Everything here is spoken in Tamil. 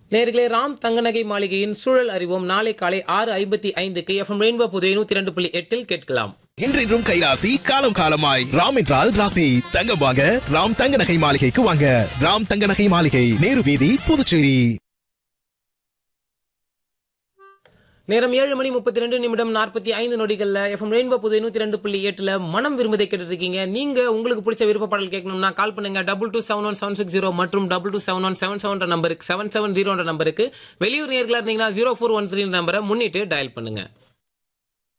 நேர்களே ராம் தங்கநகை மாளிகையின் சூழல் அறிவோம் நாளை காலை ஆறு ஐம்பத்தி ஐந்துக்கு எஃப்எம் ரெயின்போ புதிய நூத்தி ரெண்டு புள்ளி எட்டில் கேட்கலாம் இன்றின்றும் கைராசி காலம் காலமாய் ராம் என்றால் ராசி தங்கம் வாங்க ராம் தங்க நகை மாளிகைக்கு வாங்க ராம் தங்க நகை மாளிகை நேரு வீதி புதுச்சேரி நேரம் ஏழு மணி முப்பத்தி ரெண்டு நிமிடம் நாற்பத்தி ஐந்து நொடிகள்ல எஃப்எம் ரெயின்போ புதிய நூத்தி ரெண்டு புள்ளி எட்டுல மனம் விரும்பதை கேட்டு இருக்கீங்க நீங்க உங்களுக்கு பிடிச்ச விருப்ப பாடல் கேட்கணும்னா கால் பண்ணுங்க double two seven one seven six zero மற்றும் double two seven one seven seven நம்பருக்கு செவன் செவன் ஜீரோன்ற நம்பருக்கு வெளியூர் நேர்களா இருந்தீங்கன்னா ஜீரோ ஃபோர் ஒன் த்ரீ நம்பரை முன்னிட்டு டயல் பண்ணுங்க